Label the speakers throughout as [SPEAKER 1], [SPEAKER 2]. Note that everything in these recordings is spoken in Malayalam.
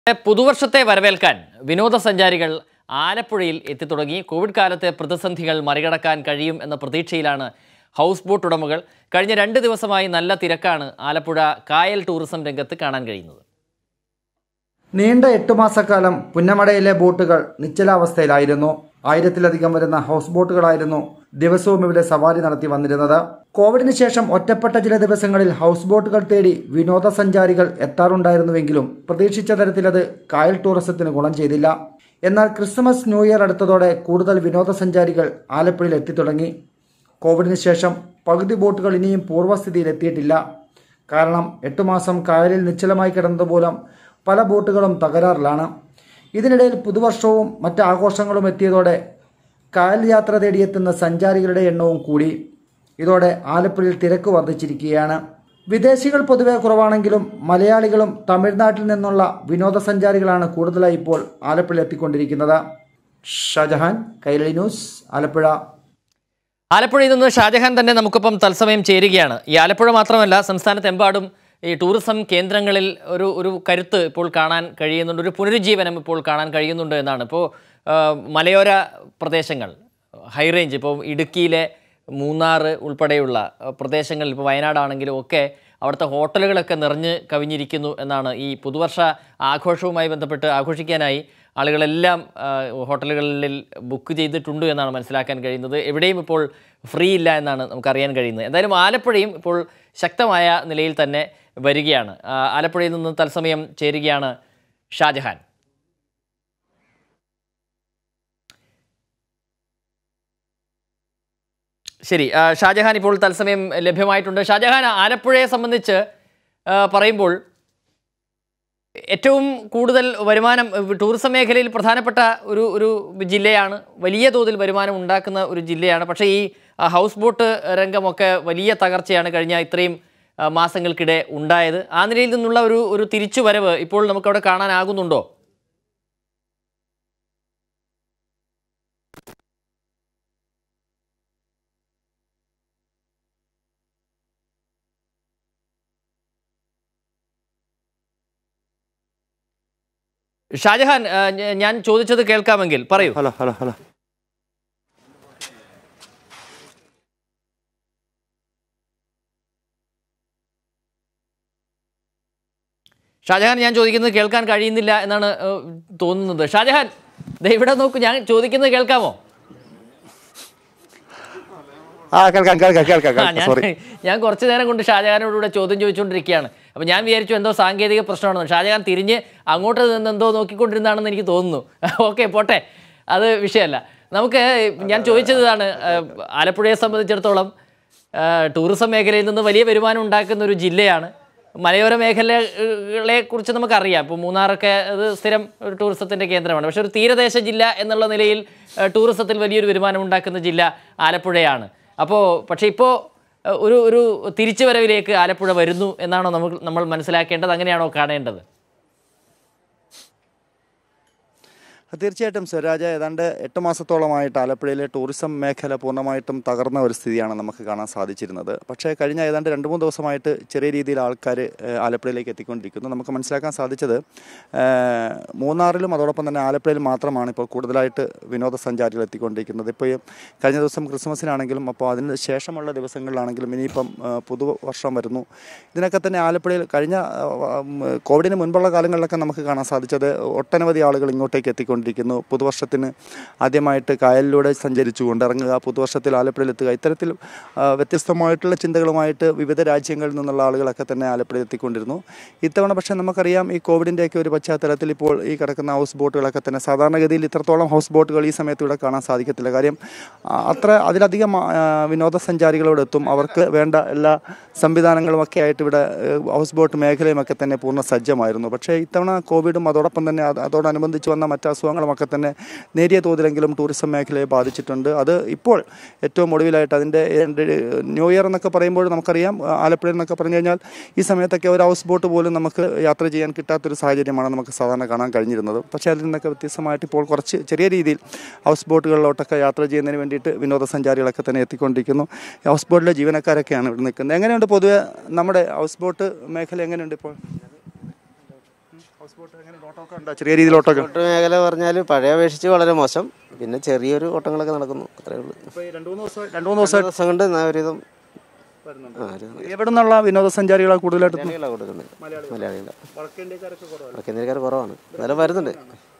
[SPEAKER 1] പുതുവർഷത്തെ വരവേൽക്കാൻ വിനോദസഞ്ചാരികൾ ആലപ്പുഴയിൽ എത്തിത്തുടങ്ങി കോവിഡ് കാലത്തെ പ്രതിസന്ധികൾ മറികടക്കാൻ കഴിയും എന്ന പ്രതീക്ഷയിലാണ് ഹൗസ് ബോട്ട് ഉടമകൾ കഴിഞ്ഞ രണ്ട് ദിവസമായി നല്ല തിരക്കാണ് ആലപ്പുഴ കായൽ ടൂറിസം രംഗത്ത് കാണാൻ കഴിയുന്നത്
[SPEAKER 2] നീണ്ട എട്ടു മാസക്കാലം പുന്നമടയിലെ ബോട്ടുകൾ നിശ്ചലാവസ്ഥയിലായിരുന്നു ആയിരത്തിലധികം വരുന്ന ഹൗസ് ബോട്ടുകളായിരുന്നു ദിവസവും ഇവിടെ സവാരി നടത്തി വന്നിരുന്നത് കോവിഡിന് ശേഷം ഒറ്റപ്പെട്ട ചില ദിവസങ്ങളിൽ ഹൗസ് ബോട്ടുകൾ തേടി വിനോദസഞ്ചാരികൾ എത്താറുണ്ടായിരുന്നുവെങ്കിലും പ്രതീക്ഷിച്ച തരത്തിലത് കായൽ ടൂറിസത്തിന് ഗുണം ചെയ്തില്ല എന്നാൽ ക്രിസ്മസ് ന്യൂ ഇയർ അടുത്തതോടെ കൂടുതൽ വിനോദസഞ്ചാരികൾ ആലപ്പുഴയിൽ എത്തിത്തുടങ്ങി കോവിഡിന് ശേഷം പകുതി ബോട്ടുകൾ ഇനിയും പൂർവ്വസ്ഥിതിയിൽ എത്തിയിട്ടില്ല കാരണം എട്ടു മാസം കായലിൽ നിശ്ചലമായി കിടന്നത് മൂലം പല ബോട്ടുകളും തകരാറിലാണ് ഇതിനിടയിൽ പുതുവർഷവും മറ്റ് ആഘോഷങ്ങളും എത്തിയതോടെ കായൽ യാത്ര തേടിയെത്തുന്ന സഞ്ചാരികളുടെ എണ്ണവും കൂടി ഇതോടെ ആലപ്പുഴയിൽ തിരക്ക് വർദ്ധിച്ചിരിക്കുകയാണ് വിദേശികൾ പൊതുവെ കുറവാണെങ്കിലും മലയാളികളും തമിഴ്നാട്ടിൽ നിന്നുള്ള വിനോദസഞ്ചാരികളാണ് കൂടുതലായി ഇപ്പോൾ ആലപ്പുഴയിൽ എത്തിക്കൊണ്ടിരിക്കുന്നത് ഷാജഹാൻ കൈരളി ന്യൂസ് ആലപ്പുഴ
[SPEAKER 1] ആലപ്പുഴയിൽ നിന്ന് ഷാജഹാൻ തന്നെ നമുക്കൊപ്പം തത്സമയം ചേരുകയാണ് ഈ ആലപ്പുഴ മാത്രമല്ല സംസ്ഥാനത്തെമ്പാടും ഈ ടൂറിസം കേന്ദ്രങ്ങളിൽ ഒരു ഒരു കരുത്ത് ഇപ്പോൾ കാണാൻ കഴിയുന്നുണ്ട് ഒരു പുനരുജ്ജീവനം ഇപ്പോൾ കാണാൻ കഴിയുന്നുണ്ട് എന്നാണ് ഇപ്പോൾ ആ, മലയോര പ്രദേശങ്ങൾ ഹൈ റേഞ്ച് ഇപ്പോൾ ഇടുക്കിയിലെ മൂന്നാർ ഉൾപ്പെടെയുള്ള ആ, പ്രദേശങ്ങളിൽ ഇപ്പോൾ വയനാടാണെങ്കിലും ഒക്കെ അവിടുത്തെ ഹോട്ടലുകളൊക്കെ നിറഞ്ഞ് കവിഞ്ഞിരിക്കുന്നു എന്നാണ് ഈ പുതുവർഷ ആഘോഷവുമായി ബന്ധപ്പെട്ട് ആഘോഷിക്കാനായി ആളുകളെല്ലാം ആ, ഹോട്ടലുകളിൽ ബുക്ക് ചെയ്തിട്ടുണ്ട് എന്നാണ് മനസ്സിലാക്കാൻ കഴിയുന്നത് എവിടെയും ഇപ്പോൾ ഫ്രീ ഇല്ല എന്നാണ് നമുക്കറിയാൻ കഴിയുന്നത് എന്തായാലും ആലപ്പുഴയും ഇപ്പോൾ ശക്തമായ നിലയിൽ തന്നെ വരികയാണ് ആ, ആലപ്പുഴയിൽ നിന്ന് തത്സമയം ചേരുകയാണ് ഷാജഹാൻ ശരി ആ, ഷാജഹാൻ ഇപ്പോൾ തത്സമയം ലഭ്യമായിട്ടുണ്ട് ഷാജഹാൻ ആലപ്പുഴയെ സംബന്ധിച്ച് ആ, പറയുമ്പോൾ ഏറ്റവും കൂടുതൽ വരുമാനം ഏഹ്, ടൂറിസം മേഖലയിൽ പ്രധാനപ്പെട്ട ഒരു ഒരു ജില്ലയാണ് വലിയ തോതിൽ വരുമാനം ഉണ്ടാക്കുന്ന ഒരു ജില്ലയാണ് പക്ഷേ ഈ ആ, ഹൗസ് ബോട്ട് രംഗമൊക്കെ വലിയ തകർച്ചയാണ് കഴിഞ്ഞ ഇത്രയും ആ, മാസങ്ങൾക്കിടെ ഉണ്ടായത് ആ നിലയിൽ നിന്നുള്ള ഒരു ഒരു തിരിച്ചുവരവ് ഇപ്പോൾ നമുക്കവിടെ കാണാനാകുന്നുണ്ടോ ഷാജഹാൻ ആ, ഞ- ഞാൻ ചോദിച്ചത് കേൾക്കാമെങ്കിൽ പറയൂ
[SPEAKER 3] ഹലോ ഹലോ ഹലോ
[SPEAKER 1] ഷാജഹാൻ ഞാൻ ചോദിക്കുന്നത് കേൾക്കാൻ കഴിയുന്നില്ല എന്നാണ് ഏഹ്, തോന്നുന്നത് ഷാജഹാൻ ദേ ഇവിടെ നോക്കൂ ഞാൻ ചോദിക്കുന്നത് കേൾക്കാമോ
[SPEAKER 3] ആ കേൾക്കാം കേൾക്കാം കേൾക്കാം
[SPEAKER 1] ആ,
[SPEAKER 3] കേൾക്കാം
[SPEAKER 1] ഞാൻ
[SPEAKER 3] സോറി
[SPEAKER 1] ഞാൻ കുറച്ച് നേരം കൊണ്ട് ഷാജഹാനോടുകൂടെ ചോദ്യം ചോദിച്ചുകൊണ്ടിരിക്കുകയാണ് അപ്പോൾ ഞാൻ വിചാരിച്ചു എന്തോ സാങ്കേതിക പ്രശ്നമാണെന്ന് ഷാജഹാൻ തിരിഞ്ഞ് അങ്ങോട്ട് നിന്ന് എന്തോ നോക്കിക്കൊണ്ടിരുന്നാണെന്ന് എനിക്ക് തോന്നുന്നു ഓക്കെ പോട്ടെ അത് വിഷയമല്ല നമുക്ക് ഞാൻ ചോദിച്ചത് ഇതാണ് ഏഹ്, ആലപ്പുഴയെ സംബന്ധിച്ചിടത്തോളം ഏഹ്, ടൂറിസം മേഖലയിൽ നിന്ന് വലിയ വരുമാനം ഉണ്ടാക്കുന്ന ഒരു ജില്ലയാണ് മലയോര മേഖലകളെ കുറിച്ച് നമുക്കറിയാം ഇപ്പോൾ മൂന്നാറൊക്കെ അത് സ്ഥിരം ഒരു ടൂറിസത്തിൻ്റെ കേന്ദ്രമാണ് പക്ഷേ ഒരു തീരദേശ ജില്ല എന്നുള്ള നിലയിൽ ഏഹ്, ടൂറിസത്തിൽ വലിയൊരു വരുമാനം ഉണ്ടാക്കുന്ന ജില്ല ആലപ്പുഴയാണ് അപ്പോൾ പക്ഷേ ഇപ്പോൾ ഏഹ്, ഒരു ഒരു തിരിച്ചുവരവിലേക്ക് ആലപ്പുഴ വരുന്നു എന്നാണോ നമുക്ക് നമ്മൾ മനസ്സിലാക്കേണ്ടത് അങ്ങനെയാണോ കാണേണ്ടത്
[SPEAKER 3] തീർച്ചയായിട്ടും സ്വരാജ ഏതാണ്ട് എട്ട് മാസത്തോളമായിട്ട് ആലപ്പുഴയിലെ ടൂറിസം മേഖല പൂർണ്ണമായിട്ടും തകർന്ന ഒരു സ്ഥിതിയാണ് നമുക്ക് കാണാൻ സാധിച്ചിരുന്നത് പക്ഷേ കഴിഞ്ഞ ഏതാണ്ട് രണ്ട് മൂന്ന് ദിവസമായിട്ട് ചെറിയ രീതിയിൽ ആൾക്കാർ ആലപ്പുഴയിലേക്ക് എത്തിക്കൊണ്ടിരിക്കുന്നു നമുക്ക് മനസ്സിലാക്കാൻ സാധിച്ചത് ഏഹ്, മൂന്നാറിലും അതോടൊപ്പം തന്നെ ആലപ്പുഴയിൽ മാത്രമാണ് ഇപ്പോൾ കൂടുതലായിട്ട് വിനോദസഞ്ചാരികൾ എത്തിക്കൊണ്ടിരിക്കുന്നത് ഇപ്പോൾ ഈ കഴിഞ്ഞ ദിവസം ക്രിസ്മസിനാണെങ്കിലും അപ്പോൾ അതിന് ശേഷമുള്ള ദിവസങ്ങളിലാണെങ്കിലും ഇനിയിപ്പം ഏഹ്, പുതുവർഷം വരുന്നു ഇതിനൊക്കെ തന്നെ ആലപ്പുഴയിൽ കഴിഞ്ഞ ഏഹ്, ഉം, കോവിഡിന് മുൻപുള്ള കാലങ്ങളിലൊക്കെ നമുക്ക് കാണാൻ സാധിച്ചത് ഒട്ടനവധി ആളുകൾ ഇങ്ങോട്ടേക്ക് എത്തിക്കൊണ്ടിരിക്കുന്നു പുതുവർഷത്തിന് ആദ്യമായിട്ട് കായലിലൂടെ സഞ്ചരിച്ചുകൊണ്ട് ഇറങ്ങുക പുതുവർഷത്തിൽ ആലപ്പുഴയിൽ എത്തുക ഇത്തരത്തിൽ ആ, വ്യത്യസ്തമായിട്ടുള്ള ചിന്തകളുമായിട്ട് വിവിധ രാജ്യങ്ങളിൽ നിന്നുള്ള ആളുകളൊക്കെ തന്നെ ആലപ്പുഴയിൽ എത്തിക്കൊണ്ടിരുന്നു ഇത്തവണ പക്ഷേ നമുക്കറിയാം ഈ കോവിഡിൻ്റെയൊക്കെ ഒരു പശ്ചാത്തലത്തിൽ ഇപ്പോൾ ഈ കിടക്കുന്ന ഹൗസ് ബോട്ടുകളൊക്കെ തന്നെ സാധാരണഗതിയിൽ ഇത്രത്തോളം ഹൗസ് ബോട്ടുകൾ ഈ സമയത്ത് ഇവിടെ കാണാൻ സാധിക്കത്തില്ല കാര്യം ആ, അത്ര അതിലധികം ആ, വിനോദസഞ്ചാരികളോട് എത്തും അവർക്ക് വേണ്ട എല്ലാ സംവിധാനങ്ങളും ഒക്കെ ആയിട്ട് ഇവിടെ ഏഹ്, ഹൗസ് ബോട്ട് മേഖലയുമൊക്കെ തന്നെ പൂർണ്ണ സജ്ജമായിരുന്നു പക്ഷേ ഇത്തവണ കോവിഡും അതോടൊപ്പം തന്നെ അത് അതോടനുബന്ധിച്ച് വന്ന മറ്റ് അസുഖങ്ങളുമൊക്കെ തന്നെ നേരിയ തോതിലെങ്കിലും ടൂറിസം മേഖലയെ ബാധിച്ചിട്ടുണ്ട് അത് ഇപ്പോൾ ഏറ്റവും ഒടുവിലായിട്ട് അതിൻ്റെ ഏതാണ്ട് ന്യൂ ഇയർ എന്നൊക്കെ പറയുമ്പോൾ നമുക്കറിയാം ആ, ആലപ്പുഴ എന്നൊക്കെ പറഞ്ഞു കഴിഞ്ഞാൽ ഈ സമയത്തൊക്കെ ഒരു ഹൗസ് ബോട്ട് പോലും നമുക്ക് യാത്ര ചെയ്യാൻ കിട്ടാത്തൊരു സാഹചര്യമാണ് നമുക്ക് സാധാരണ കാണാൻ കഴിഞ്ഞിരുന്നത് പക്ഷേ അതിൽ നിന്നൊക്കെ വ്യത്യസ്തമായിട്ട് ഇപ്പോൾ കുറച്ച് ചെറിയ രീതിയിൽ ഹൗസ് ബോട്ടുകളിലോട്ടൊക്കെ യാത്ര ചെയ്യുന്നതിന് വേണ്ടിയിട്ട് വിനോദസഞ്ചാരികളൊക്കെ തന്നെ എത്തിക്കൊണ്ടിരിക്കുന്നു ഹൗസ് ബോട്ടിലെ ജീവനക്കാരൊക്കെയാണ് ഇവിടെ നിൽക്കുന്നത് എങ്ങനെയുണ്ട് പൊതുവെ നമ്മുടെ ഹൗസ് ബോട്ട് മേഖല എങ്ങനെയുണ്ട് ഇപ്പോൾ ഹൗസ് ബോട്ട് അങ്ങനെ ഓട്ടമൊക്കെ ഉണ്ടോ ചെറിയ രീതിയിൽ ഓട്ടമൊക്കെ
[SPEAKER 4] ബോട്ട് മേഖല പറഞ്ഞാൽ പഴയ അപേക്ഷിച്ച് വളരെ മോശം പിന്നെ ചെറിയൊരു ഓട്ടങ്ങളൊക്കെ നടക്കുന്നു അത്രേ ഉള്ളൂ
[SPEAKER 3] ഇപ്പോൾ ഈ രണ്ട് മൂന്ന് ദിവസം രണ്ട് മൂന്ന് ദിവസം
[SPEAKER 4] ദിവസം കൊണ്ട് എന്നാ ഒരുവിധം
[SPEAKER 3] വരുന്നുണ്ട്
[SPEAKER 4] ആ ഒരു
[SPEAKER 3] എവിടെ നിന്നുള്ള വിനോദസഞ്ചാരികളാണ് കൂടുതലായിട്ട്
[SPEAKER 4] മലയാളികളാണ് കൊടുക്കുന്നത് മലയാളികളാണ്
[SPEAKER 3] വടക്കേന്ത്യക്കാരൊക്കെ കുറവാണ്
[SPEAKER 4] വടക്കേ ഇന്ത്യക്കാർ കുറവാണ് എന്നാലും വരുന്നുണ്ട്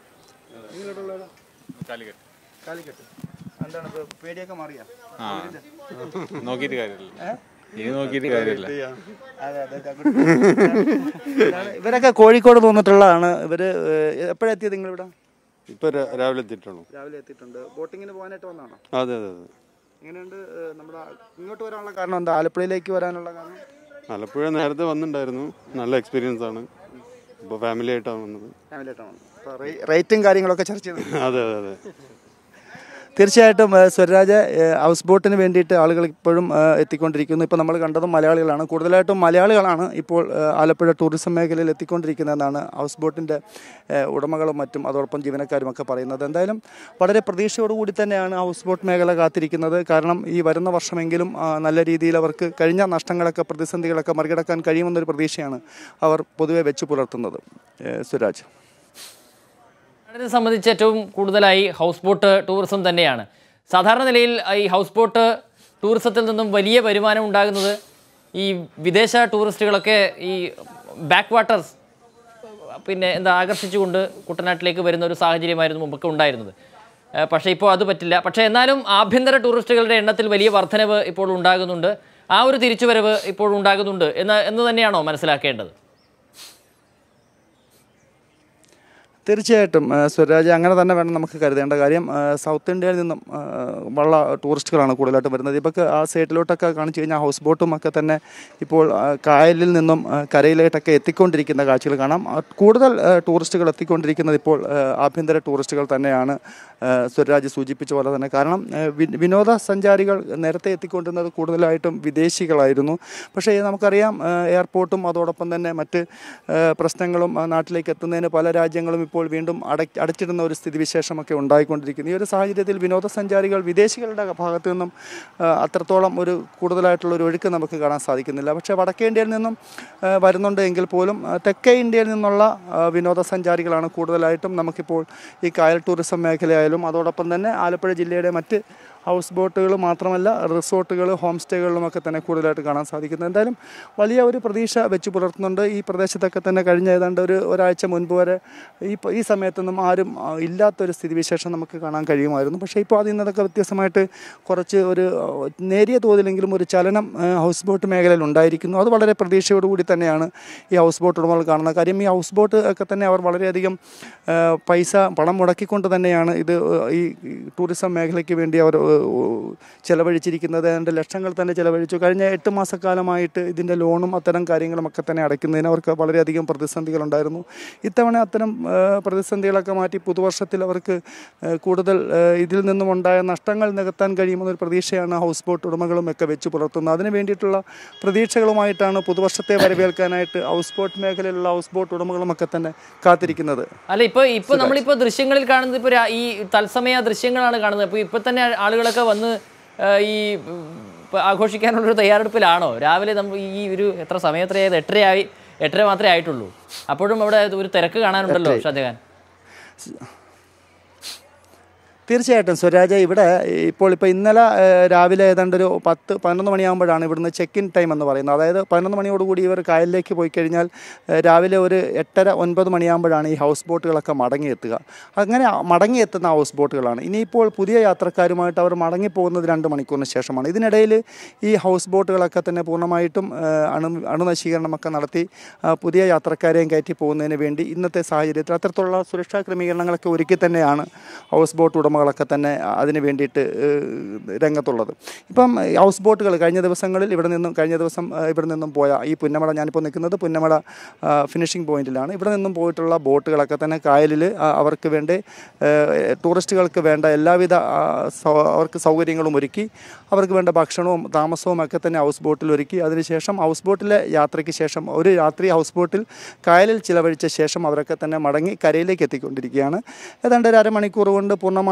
[SPEAKER 3] കാലിക്കട്ട് എന്താണ് ഇപ്പോൾ പേടിയൊക്കെ മാറിയാ
[SPEAKER 5] ആ നോക്കിയിട്ട് കാര്യമില്ല ഇനി നോക്കിയിട്ട് കാര്യമില്ല
[SPEAKER 3] അതെ അതെ ഇതാണ് ഇവരൊക്കെ കോഴിക്കോട് പോന്നിട്ടുള്ളതാണ് ഇവര് എപ്പോഴെത്തിയത് നിങ്ങൾ ഇവിടെ
[SPEAKER 5] ഇപ്പൊ രാ- രാവിലെ എത്തിയിട്ടുള്ളൂ
[SPEAKER 3] രാവിലെ എത്തിയിട്ടുണ്ട് ബോട്ടിങ്ങിന് പോകാനായിട്ട് വന്നതാണോ
[SPEAKER 5] അതെ അതെ അതെ
[SPEAKER 3] എങ്ങനെയുണ്ട് ഏഹ്, നമ്മുടെ ഇങ്ങോട്ട് വരാനുള്ള കാരണം എന്താ ആലപ്പുഴയിലേക്ക് വരാനുള്ള കാരണം
[SPEAKER 5] ആലപ്പുഴ നേരത്തെ വന്നിട്ടുണ്ടായിരുന്നു നല്ല എക്സ്പീരിയൻസ് ആണ് ഇപ്പോൾ ഫാമിലി ആയിട്ടാണ് വന്നത്
[SPEAKER 3] ഫാമിലി ആയിട്ടാണ് വന്നത് അപ്പോൾ റേ- റേറ്റും കാര്യങ്ങളൊക്കെ ചർച്ച ചെയ്തു
[SPEAKER 5] അതെ അതെ അതെ
[SPEAKER 3] തീർച്ചയായിട്ടും ഏഹ്, സ്വരാജ് ഏഹ്, ഹൗസ് ബോട്ടിന് വേണ്ടിയിട്ട് ആളുകൾ ഇപ്പോഴും ഏഹ്, എത്തിക്കൊണ്ടിരിക്കുന്നു ഇപ്പോൾ നമ്മൾ കണ്ടതും മലയാളികളാണ് കൂടുതലായിട്ടും മലയാളികളാണ് ഇപ്പോൾ ഏഹ്, ആലപ്പുഴ ടൂറിസം മേഖലയിൽ എത്തിക്കൊണ്ടിരിക്കുന്നതെന്നാണ് ഹൗസ് ബോട്ടിൻ്റെ ഏഹ്, ഉടമകളും മറ്റും അതോടൊപ്പം ജീവനക്കാരും ഒക്കെ പറയുന്നത് എന്തായാലും വളരെ പ്രതീക്ഷയോടുകൂടി തന്നെയാണ് ഹൗസ് ബോട്ട് മേഖല കാത്തിരിക്കുന്നത് കാരണം ഈ വരുന്ന വർഷമെങ്കിലും ആ, നല്ല രീതിയിൽ അവർക്ക് കഴിഞ്ഞ നഷ്ടങ്ങളൊക്കെ പ്രതിസന്ധികളൊക്കെ മറികടക്കാൻ കഴിയുമെന്നൊരു പ്രതീക്ഷയാണ് അവർ പൊതുവെ വെച്ച് പുലർത്തുന്നത് ഏഹ്, സുരാജ്
[SPEAKER 1] ഇതിനെ സംബന്ധിച്ച് ഏറ്റവും കൂടുതലായി ഹൗസ് ബോട്ട് ടൂറിസം തന്നെയാണ് സാധാരണ നിലയിൽ ഈ ഹൗസ് ബോട്ട് ടൂറിസത്തിൽ നിന്നും വലിയ വരുമാനം ഉണ്ടാകുന്നത് ഈ വിദേശ ടൂറിസ്റ്റുകളൊക്കെ ഈ ബാക്ക് വാട്ടേഴ്സ് പിന്നെ എന്താ ആകർഷിച്ചുകൊണ്ട് കുട്ടനാട്ടിലേക്ക് വരുന്ന ഒരു സാഹചര്യമായിരുന്നു മുമ്പൊക്കെ ഉണ്ടായിരുന്നത് ഏഹ് പക്ഷേ ഇപ്പോൾ അത് പറ്റില്ല പക്ഷേ എന്നാലും ആഭ്യന്തര ടൂറിസ്റ്റുകളുടെ എണ്ണത്തിൽ വലിയ വർധനവ് ഇപ്പോൾ ഉണ്ടാകുന്നുണ്ട് ആ ഒരു തിരിച്ചുവരവ് ഇപ്പോൾ ഉണ്ടാകുന്നുണ്ട് എന്ന് എന്ന് തന്നെയാണോ മനസ്സിലാക്കേണ്ടത്
[SPEAKER 3] തീർച്ചയായിട്ടും ആ, സ്വരാജ് അങ്ങനെ തന്നെ വേണം നമുക്ക് കരുതേണ്ട കാര്യം ആ, സൗത്ത് ഇന്ത്യയിൽ നിന്നും ആ, ഉള്ള ടൂറിസ്റ്റുകളാണ് കൂടുതലായിട്ട് വരുന്നത് ഇപ്പോൾ ആ സൈഡിലോട്ടൊക്കെ കാണിച്ചു കഴിഞ്ഞാൽ ഹൗസ് ബോട്ടും ഒക്കെ തന്നെ ഇപ്പോൾ ആ, കായലിൽ നിന്നും ആ, കരയിലേട്ടൊക്കെ എത്തിക്കൊണ്ടിരിക്കുന്ന കാഴ്ചകൾ കാണാം ആ, കൂടുതൽ ആ, ടൂറിസ്റ്റുകൾ എത്തിക്കൊണ്ടിരിക്കുന്നത് ഇപ്പോൾ ആ, ആഭ്യന്തര ടൂറിസ്റ്റുകൾ തന്നെയാണ് ആ, സ്വരാജ് സൂചിപ്പിച്ച പോലെ തന്നെ കാരണം ആ, വി- വിനോദസഞ്ചാരികൾ നേരത്തെ എത്തിക്കൊണ്ടിരുന്നത് കൂടുതലായിട്ടും വിദേശികളായിരുന്നു പക്ഷേ നമുക്കറിയാം ആ, എയർപോർട്ടും അതോടൊപ്പം തന്നെ മറ്റ് ആ, പ്രശ്നങ്ങളും ആ, നാട്ടിലേക്ക് എത്തുന്നതിന് പല രാജ്യങ്ങളും ഇപ്പോൾ വീണ്ടും അട അടച്ചിടുന്ന ഒരു സ്ഥിതിവിശേഷമൊക്കെ ഉണ്ടായിക്കൊണ്ടിരിക്കുന്നു ഈ ഒരു സാഹചര്യത്തിൽ വിനോദസഞ്ചാരികൾ വിദേശികളുടെ ഭാഗത്തു നിന്നും ആ, അത്രത്തോളം ഒരു കൂടുതലായിട്ടുള്ള ഒരു ഒഴുക്ക് നമുക്ക് കാണാൻ സാധിക്കുന്നില്ല പക്ഷേ വടക്കേ ഇന്ത്യയിൽ നിന്നും ആ, വരുന്നുണ്ട് എങ്കിൽ പോലും ആ, തെക്കേ ഇന്ത്യയിൽ നിന്നുള്ള ആ, വിനോദസഞ്ചാരികളാണ് കൂടുതലായിട്ടും നമുക്കിപ്പോൾ ഈ കായൽ ടൂറിസം മേഖലയായാലും അതോടൊപ്പം തന്നെ ആലപ്പുഴ ജില്ലയുടെ മറ്റ് ഹൗസ് ബോട്ടുകൾ മാത്രമല്ല റിസോർട്ടുകൾ ഹോം സ്റ്റേകളിലുമൊക്കെ തന്നെ കൂടുതലായിട്ട് കാണാൻ സാധിക്കുന്നത് എന്തായാലും വലിയ ഒരു പ്രതീക്ഷ വെച്ച് പുലർത്തുന്നുണ്ട് ഈ പ്രദേശത്തൊക്കെ തന്നെ കഴിഞ്ഞ ഏതാണ്ട് ഒരു ഒരാഴ്ച മുൻപ് വരെ ഈ പ- ഈ സമയത്തൊന്നും ആരും ആ, ഇല്ലാത്തൊരു സ്ഥിതിവിശേഷം നമുക്ക് കാണാൻ കഴിയുമായിരുന്നു പക്ഷേ ഇപ്പോൾ അതിൽ നിന്നൊക്കെ വ്യത്യസ്തമായിട്ട് കുറച്ച് ഒരു ആ, നേരിയ തോതിലെങ്കിലും ഒരു ചലനം ആ, ഹൗസ് ബോട്ട് മേഖലയിൽ ഉണ്ടായിരിക്കുന്നു അത് വളരെ പ്രതീക്ഷയോടുകൂടി തന്നെയാണ് ഈ ഹൗസ് ബോട്ട് ഉടമകൾ കാണുന്നത് കാര്യം ഈ ഹൗസ് ബോട്ട് ഒക്കെ തന്നെ അവർ വളരെയധികം ആ, പൈസ പണം മുടക്കിക്കൊണ്ട് തന്നെയാണ് ഇത് ഈ ഈ ടൂറിസം മേഖലയ്ക്ക് വേണ്ടി അവർ ആ, ചെലവഴിച്ചിരിക്കുന്നത് അതിൻ്റെ ലക്ഷങ്ങൾ തന്നെ ചെലവഴിച്ചു കഴിഞ്ഞ എട്ട് മാസക്കാലമായിട്ട് ഇതിൻ്റെ ലോണും അത്തരം കാര്യങ്ങളും ഒക്കെ തന്നെ അടയ്ക്കുന്നതിന് അവർക്ക് വളരെയധികം പ്രതിസന്ധികളുണ്ടായിരുന്നു ഇത്തവണ അത്തരം ആ, പ്രതിസന്ധികളൊക്കെ മാറ്റി പുതുവർഷത്തിൽ അവർക്ക് ആ, കൂടുതൽ ആ, ഇതിൽ നിന്നും ഉണ്ടായ നഷ്ടങ്ങൾ നികത്താൻ കഴിയുമെന്നൊരു പ്രതീക്ഷയാണ് ഹൗസ് ബോട്ട് ഉടമകളും ഒക്കെ വെച്ച് പുലർത്തുന്നത് അതിന് വേണ്ടിയിട്ടുള്ള പ്രതീക്ഷകളുമായിട്ടാണ് പുതുവർഷത്തെ വരവേൽക്കാനായിട്ട് ഹൗസ് ബോട്ട് മേഖലയിലുള്ള ഹൗസ് ബോട്ട് ഉടമകളും ഒക്കെ തന്നെ കാത്തിരിക്കുന്നത്
[SPEAKER 1] അല്ല ഇപ്പൊ ഇപ്പൊ നമ്മളിപ്പോ ദൃശ്യങ്ങളിൽ കാണുന്നത് ഇപ്പൊ രാ- ഈ തത്സമയ ദൃശ്യങ്ങളാണ് കാണുന്നത് അപ്പൊ ഇപ്പൊ തന്നെ ആളുകളൊക്കെ വന്ന് ആ, ഈ ഉം, ഇപ്പൊ ആഘോഷിക്കാനുള്ളൊരു തയ്യാറെടുപ്പിലാണോ രാവിലെ നമ്മൾ ഈ ഒരു എത്ര സമയം എത്രയായത് എട്ടരയായി എട്ടര മാത്രമേ ആയിട്ടുള്ളൂ അപ്പോഴും അവിടെ ഒരു തിരക്ക് കാണാനുണ്ടല്ലോ ഷാജഹാൻ
[SPEAKER 3] തീർച്ചയായിട്ടും സ്വരാജ ഇവിടെ ഇപ്പോൾ ഇപ്പോൾ ഇന്നലെ ഏഹ്, രാവിലെ ഏതാണ്ട് ഒരു പത്ത് പതിനൊന്ന് മണിയാകുമ്പോഴാണ് ഇവിടുന്ന് ചെക്ക് ഇൻ ടൈം എന്ന് പറയുന്നത് അതായത് പതിനൊന്ന് മണിയോടുകൂടി ഇവർ കായലിലേക്ക് പോയി കഴിഞ്ഞാൽ ഏഹ്, രാവിലെ ഒരു എട്ടര ഒൻപത് മണിയാകുമ്പോഴാണ് ഈ ഹൗസ് ബോട്ടുകളൊക്കെ മടങ്ങിയെത്തുക അങ്ങനെ മടങ്ങിയെത്തുന്ന ഹൗസ് ബോട്ടുകളാണ് ഇനിയിപ്പോൾ പുതിയ യാത്രക്കാരുമായിട്ട് അവർ മടങ്ങിപ്പോകുന്നത് രണ്ട് മണിക്കൂറിന് ശേഷമാണ് ഇതിനിടയിൽ ഈ ഹൗസ് ബോട്ടുകളൊക്കെ തന്നെ പൂർണ്ണമായിട്ടും ഏഹ്, അണു അണുനശീകരണമൊക്കെ നടത്തി ആ, പുതിയ യാത്രക്കാരെയും കയറ്റി പോകുന്നതിന് വേണ്ടി ഇന്നത്തെ സാഹചര്യത്തിൽ അത്തരത്തിലുള്ള സുരക്ഷാ ക്രമീകരണങ്ങളൊക്കെ ഒരുക്കി തന്നെയാണ് ഹൗസ് ബോട്ട് ഉടമകളൊക്കെ തന്നെ അതിന് വേണ്ടിയിട്ട് ഏഹ്, രംഗത്തുള്ളത് ഇപ്പം ഈ ഹൗസ് ബോട്ടുകൾ കഴിഞ്ഞ ദിവസങ്ങളിൽ ഇവിടെ നിന്നും കഴിഞ്ഞ ദിവസം ഏഹ്, ഇവിടെ നിന്നും പോയ ഈ പുന്നമട ഞാനിപ്പോൾ നിൽക്കുന്നത് പുന്നമട ഫിനിഷിംഗ് പോയിന്റിലാണ് ഇവിടെ നിന്നും പോയിട്ടുള്ള ബോട്ടുകളൊക്കെ തന്നെ കായലിൽ ആ, അവർക്ക് വേണ്ടി ഏഹ്, ടൂറിസ്റ്റുകൾക്ക് വേണ്ട എല്ലാവിധ ആ, സൗ- അവർക്ക് സൗകര്യങ്ങളും ഒരുക്കി അവർക്ക് വേണ്ട ഭക്ഷണവും താമസവും ഒക്കെ തന്നെ ഹൗസ് ബോട്ടിൽ ഒരുക്കി അതിനുശേഷം ഹൗസ് ബോട്ടിലെ യാത്രയ്ക്ക് ശേഷം ഒരു രാത്രി ഹൗസ് ബോട്ടിൽ കായലിൽ ചിലവഴിച്ച ശേഷം അവരൊക്കെ തന്നെ മടങ്ങി കരയിലേക്ക് എത്തിക്കൊണ്ടിരിക്കുകയാണ് ഏതാണ്ട് ഒരു അരമണിക്കൂർ കൊണ്ട് പൂർണ്ണമായിട്ട്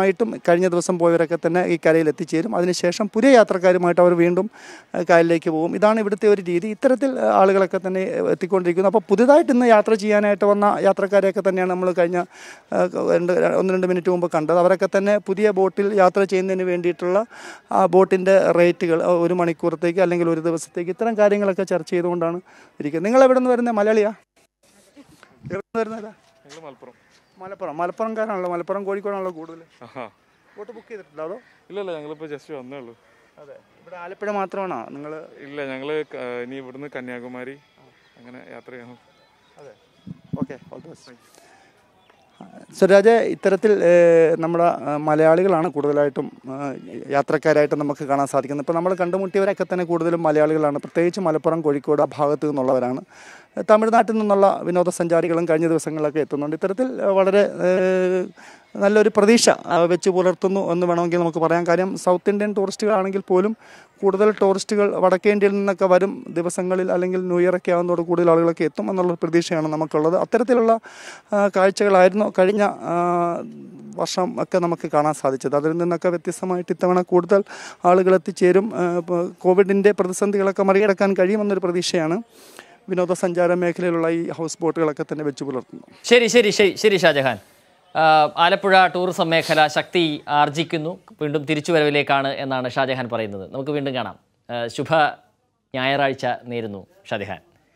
[SPEAKER 3] പൂർണ്ണമായിട്ടും കഴിഞ്ഞ ദിവസം പോയവരൊക്കെ തന്നെ ഈ കരയിൽ എത്തിച്ചേരും അതിനുശേഷം പുതിയ യാത്രക്കാരുമായിട്ട് അവർ വീണ്ടും ഏഹ്, കായലിലേക്ക് പോകും ഇതാണ് ഇവിടുത്തെ ഒരു രീതി ഇത്തരത്തിൽ ഏഹ്, ആളുകളൊക്കെ തന്നെ ഏഹ്, എത്തിക്കൊണ്ടിരിക്കുന്നു അപ്പോൾ പുതുതായിട്ട് ഇന്ന് യാത്ര ചെയ്യാനായിട്ട് വന്ന യാത്രക്കാരെയൊക്കെ തന്നെയാണ് നമ്മൾ കഴിഞ്ഞ ഏഹ്, രണ്ട് ഒന്ന് രണ്ട് മിനിറ്റ് മുമ്പ് കണ്ടത് അവരൊക്കെ തന്നെ പുതിയ ബോട്ടിൽ യാത്ര ചെയ്യുന്നതിന് വേണ്ടിയിട്ടുള്ള ആ ബോട്ടിൻ്റെ റേറ്റുകൾ ആ, ഒരു മണിക്കൂറത്തേക്ക് അല്ലെങ്കിൽ ഒരു ദിവസത്തേക്ക് ഇത്തരം കാര്യങ്ങളൊക്കെ ചർച്ച ചെയ്തുകൊണ്ടാണ് ഇരിക്കുന്നത് നിങ്ങൾ എവിടെ നിന്ന് വരുന്നത് മലയാളിയാ എവിടെ നിന്ന് വരുന്നതാ
[SPEAKER 6] ഞങ്ങൾ മലപ്പുറം
[SPEAKER 3] മലപ്പുറം മലപ്പുറംകാരാണല്ലോ മലപ്പുറം കോഴിക്കോടാണല്ലോ കൂടുതൽ
[SPEAKER 6] ആഹാ
[SPEAKER 3] ബോട്ട് ബുക്ക് ചെയ്തിട്ടുണ്ടോ അതോ
[SPEAKER 6] ഇല്ലല്ല ഞങ്ങളിപ്പോൾ ജസ്റ്റ് വന്നേ ഉള്ളൂ
[SPEAKER 3] അതെ ഇവിടെ ആലപ്പുഴ മാത്രമാണോ നിങ്ങൾ
[SPEAKER 6] ഇല്ല ഞങ്ങൾ ഇനി ഇവിടുന്ന് കന്യാകുമാരി അങ്ങനെ യാത്ര ചെയ്യണം
[SPEAKER 3] അതെ okay all the best Swaraj ഇത്തരത്തിൽ ഏഹ്, നമ്മുടെ ആ, മലയാളികളാണ് കൂടുതലായിട്ടും ആ, യാത്രക്കാരായിട്ട് നമുക്ക് കാണാൻ സാധിക്കുന്നത് ഇപ്പോൾ നമ്മൾ കണ്ടുമുട്ടിയവരൊക്കെ തന്നെ കൂടുതലും മലയാളികളാണ് പ്രത്യേകിച്ച് മലപ്പുറം കോഴിക്കോട് ആ ഭാഗത്തു നിന്നുള്ളവരാണ് തമിഴ്നാട്ടിൽ നിന്നുള്ള വിനോദസഞ്ചാരികളും കഴിഞ്ഞ ദിവസങ്ങളിലൊക്കെ എത്തുന്നുണ്ട് ഇത്തരത്തിൽ ആ, വളരെ ഏഹ്, നല്ലൊരു പ്രതീക്ഷ ആ, വെച്ച് പുലർത്തുന്നു എന്ന് വേണമെങ്കിൽ നമുക്ക് പറയാം കാര്യം സൗത്ത് ഇന്ത്യൻ ടൂറിസ്റ്റുകളാണെങ്കിൽ പോലും കൂടുതൽ ടൂറിസ്റ്റുകൾ വടക്കേ ഇന്ത്യയിൽ നിന്നൊക്കെ വരും ദിവസങ്ങളിൽ അല്ലെങ്കിൽ ന്യൂ ഇയർ ഒക്കെ ആകുന്നതോട് കൂടുതൽ ആളുകളൊക്കെ എത്തും എന്നുള്ള പ്രതീക്ഷയാണ് നമുക്കുള്ളത് അത്തരത്തിലുള്ള ആ, കാഴ്ചകളായിരുന്നു കഴിഞ്ഞ ആ, വർഷം ഒക്കെ നമുക്ക് കാണാൻ സാധിച്ചത് അതിൽ നിന്നൊക്കെ വ്യത്യസ്തമായിട്ട് ഇത്തവണ കൂടുതൽ ആളുകൾ എത്തിച്ചേരും ആ, ഇപ്പോൾ കോവിഡിൻ്റെ പ്രതിസന്ധികളൊക്കെ മറികടക്കാൻ കഴിയുമെന്നൊരു പ്രതീക്ഷയാണ് വിനോദസഞ്ചാര മേഖലയിലുള്ള ഈ ഹൗസ് ബോട്ടുകളൊക്കെ തന്നെ വെച്ച് പുലർത്തുന്നു
[SPEAKER 1] ശരി ശരി ശരി ശരി ഷാജഹാൻ ആ, ആലപ്പുഴ ടൂറിസം മേഖല ശക്തി ആർജിക്കുന്നു വീണ്ടും തിരിച്ചുവരവിലേക്കാണ് എന്നാണ് ഷാജഹാൻ പറയുന്നത് നമുക്ക് വീണ്ടും കാണാം ആ, ശുഭ ഞായറാഴ്ച നേരുന്നു ഷാജഹാൻ